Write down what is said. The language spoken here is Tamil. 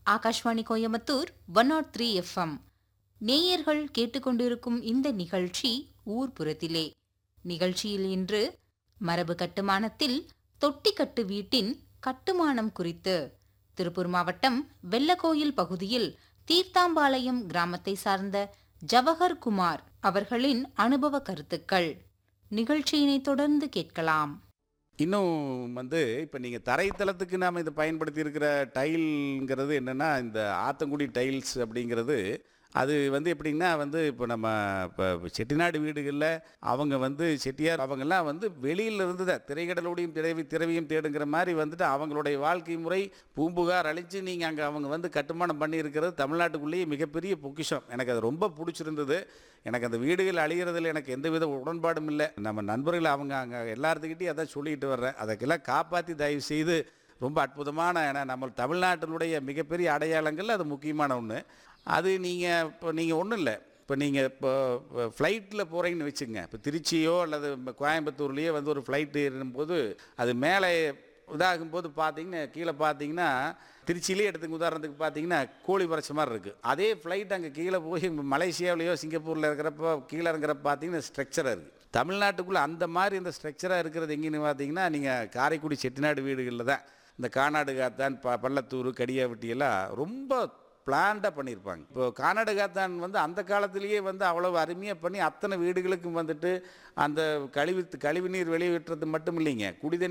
Akashvani Coimbatore one nought three FM நேயர்கள் கேட்டுக்கொண்டிருக்கும் இந்த நிகழ்ச்சி ஊர்புறத்திலே நிகழ்ச்சியில் இன்று மரபு கட்டுமானத்தில் தொட்டிக்கட்டு வீட்டின் கட்டுமானம் குறித்து திருப்பூர் மாவட்டம் வெள்ளக்கோயில் பகுதியில் தீர்த்தாம்பாளையம் கிராமத்தை சார்ந்த ஜவஹர் குமார் அவர்களின் அனுபவ கருத்துக்கள் நிகழ்ச்சியினை தொடர்ந்து கேட்கலாம் இன்னும் வந்து இப்போ நீங்கள் தரைத்தளத்துக்கு நாம் இதை பயன்படுத்தி இருக்கிற டைல்ங்கிறது என்னென்னா இந்த ஆத்தங்குடி டைல்ஸ் அப்படிங்கிறது அது வந்து எப்படின்னா வந்து இப்போ நம்ம இப்போ செட்டிநாடு வீடுகளில் அவங்க வந்து செட்டியார் அவங்கெல்லாம் வந்து வெளியில் இருந்து தான் திரைக்கடலோடையும் திரவி திரவியும் தேடுங்கிற மாதிரி வந்துட்டு அவங்களுடைய வாழ்க்கை முறை பூம்புகார் அழித்து நீங்கள் அங்கே அவங்க வந்து கட்டுமானம் பண்ணியிருக்கிறது தமிழ்நாட்டுக்குள்ளேயே மிகப்பெரிய பொக்கிஷம் எனக்கு அது ரொம்ப பிடிச்சிருந்தது எனக்கு அந்த வீடுகள் அழிகிறதுல எனக்கு எந்தவித உடன்பாடும் இல்லை நம்ம நண்பர்கள் அவங்க அங்கே எல்லாத்துக்கிட்டையும் அதான் சொல்லிட்டு வர்றேன் அதற்கெல்லாம் காப்பாற்றி தயவு செய்து ரொம்ப அற்புதமான ஏன்னா நம்ம தமிழ்நாட்டினுடைய மிகப்பெரிய அடையாளங்கள் அது முக்கியமான ஒன்று அது நீங்கள் இப்போ நீங்கள் ஒன்றும் இல்லை இப்போ நீங்கள் இப்போ ஃப்ளைட்டில் போகிறீங்கன்னு வச்சுங்க இப்போ திருச்சியோ அல்லது கோயம்புத்தூர்லேயோ வந்து ஒரு ஃப்ளைட்டு ஏறும்போது அது மேலே இதாகும்போது பார்த்தீங்கன்னா கீழே பார்த்தீங்கன்னா திருச்சியிலே எடுத்துங்க உதாரணத்துக்கு பார்த்தீங்கன்னா கோழி பறச்ச மாதிரி இருக்குது அதே ஃப்ளைட் அங்கே கீழே போய் மலேசியாவிலேயோ சிங்கப்பூரில் இருக்கிறப்போ கீழே இருக்கிறப்ப பார்த்தீங்கன்னா ஸ்ட்ரக்சராக இருக்குது தமிழ்நாட்டுக்குள்ளே அந்த மாதிரி இந்த ஸ்ட்ரக்சராக இருக்கிறது எங்கேன்னு பார்த்தீங்கன்னா நீங்கள் காரைக்குடி செட்டிநாடு வீடுகளில் தான் இந்த கானாடு காத்தான் ப பள்ளத்தூர் கடியாவட்டி எல்லாம் ரொம்ப பிளான்டாக பண்ணியிருப்பாங்க இப்போ கானாடுகாத்தான் வந்து அந்த காலத்திலேயே வந்து அவ்வளவு அருமையாக பண்ணி அத்தனை வீடுகளுக்கும் வந்துட்டு அந்த கழிவு கழிவு நீர் வெளியேற்றுறது மட்டும் இல்லைங்க குடிதண்ணி